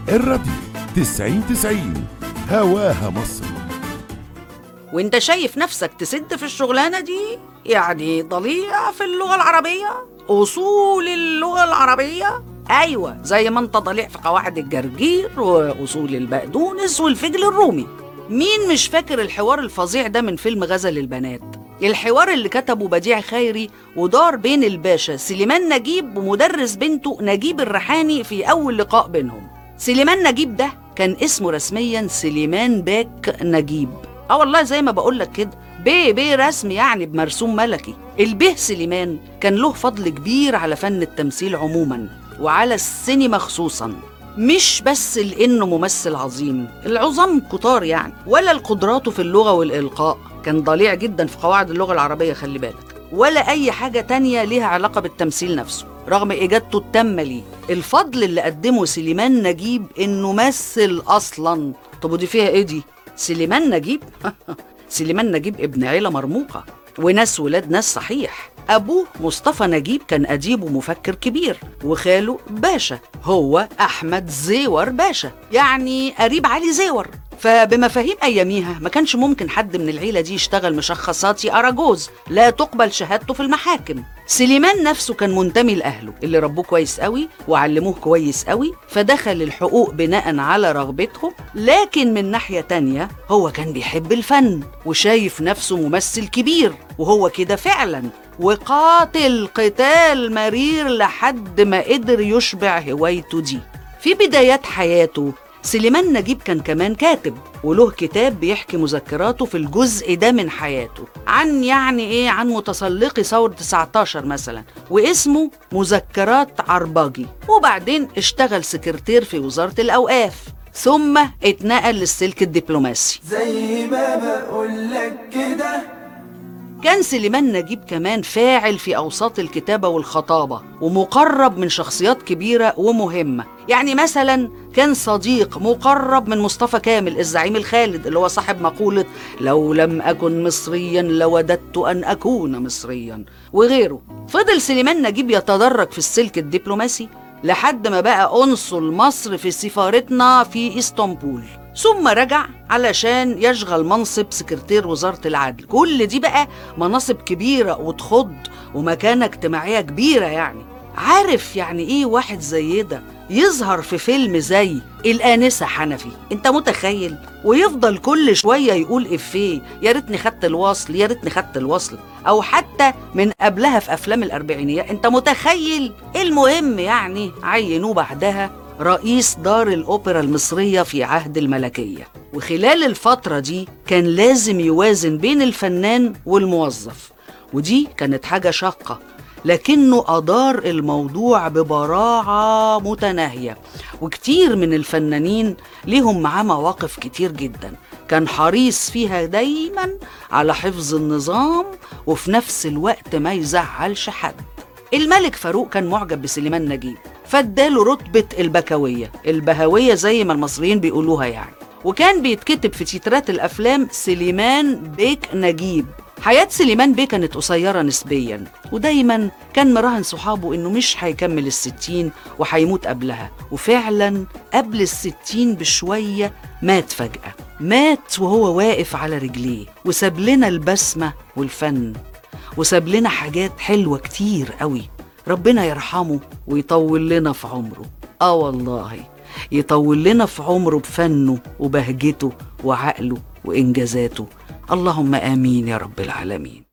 الراديو 90 90 هواها مصر وانت شايف نفسك تسد في الشغلانة دي يعني ضليع في اللغة العربية أصول اللغة العربية أيوة زي ما انت ضليع في قواعد الجرجير وأصول البقدونس والفجل الرومي مين مش فاكر الحوار الفظيع ده من فيلم غزل البنات الحوار اللي كتبه بديع خيري ودار بين الباشا سليمان نجيب ومدرس بنته نجيب الريحاني في أول لقاء بينهم سليمان نجيب ده كان اسمه رسميا سليمان باك نجيب اه والله زي ما بقول لك كده بيه بيه رسمي يعني بمرسوم ملكي البيه سليمان كان له فضل كبير على فن التمثيل عموما وعلى السينما خصوصا مش بس لانه ممثل عظيم العظام كتار يعني ولا القدرات في اللغه والالقاء كان ضليع جدا في قواعد اللغه العربيه خلي بالك ولا اي حاجه تانية ليها علاقه بالتمثيل نفسه رغم اجادته التامه ليه الفضل اللي قدمه سليمان نجيب انه مثل اصلا طب ودي فيها ايه دي سليمان نجيب سليمان نجيب ابن عيلة مرموقة وناس ولاد ناس صحيح أبوه مصطفى نجيب كان أديب ومفكر كبير وخاله باشا هو أحمد زيور باشا يعني قريب علي زيور فبمفاهيم أياميها ما كانش ممكن حد من العيلة دي يشتغل مشخصاتي أراجوز لا تقبل شهادته في المحاكم سليمان نفسه كان منتمي لأهله اللي ربوه كويس قوي وعلموه كويس قوي فدخل الحقوق بناء على رغبتهم لكن من ناحية تانية هو كان بيحب الفن وشايف نفسه ممثل كبير وهو كده فعلا وقاتل قتال مرير لحد ما قدر يشبع هوايته دي في بدايات حياته سليمان نجيب كان كمان كاتب وله كتاب بيحكي مذكراته في الجزء ده من حياته عن يعني ايه عن متسلقي ثورة 19 مثلا واسمه مذكرات عرباجي وبعدين اشتغل سكرتير في وزارة الأوقاف ثم اتنقل للسلك الدبلوماسي زي ما بقولك كده كان سليمان نجيب كمان فاعل في أوساط الكتابة والخطابة ومقرب من شخصيات كبيرة ومهمة يعني مثلا كان صديق مقرب من مصطفى كامل الزعيم الخالد اللي هو صاحب مقولة لو لم أكن مصريا لوددت أن أكون مصريا وغيره فضل سليمان نجيب يتدرج في السلك الدبلوماسي لحد ما بقى قنصل مصر في سفارتنا في اسطنبول ثم رجع علشان يشغل منصب سكرتير وزارة العدل كل دي بقى مناصب كبيرة وتخض ومكانة اجتماعية كبيرة يعني عارف يعني ايه واحد زي ده يظهر في فيلم زي الآنسة حنفي انت متخيل ويفضل كل شوية يقول إفيه يا ريتني خدت الوصل يا ريتني خدت الوصل أو حتى من قبلها في أفلام الأربعينيات انت متخيل المهم يعني عينوه بعدها رئيس دار الأوبرا المصرية في عهد الملكية وخلال الفترة دي كان لازم يوازن بين الفنان والموظف ودي كانت حاجة شاقة لكنه أدار الموضوع ببراعة متناهية وكتير من الفنانين ليهم معاه مواقف كتير جدا كان حريص فيها دايما على حفظ النظام وفي نفس الوقت ما يزعلش حد الملك فاروق كان معجب بسليمان نجيب فاداله رتبة البكوية البهوية زي ما المصريين بيقولوها يعني وكان بيتكتب في تترات الأفلام سليمان بيك نجيب حياة سليمان بيه كانت قصيرة نسبيا ودايما كان مراهن صحابه انه مش هيكمل الستين وهيموت قبلها وفعلا قبل الستين بشوية مات فجأة مات وهو واقف على رجليه وساب لنا البسمة والفن وساب لنا حاجات حلوة كتير قوي ربنا يرحمه ويطول لنا في عمره اه والله يطول لنا في عمره بفنه وبهجته وعقله وإنجازاته اللهم آمين يا رب العالمين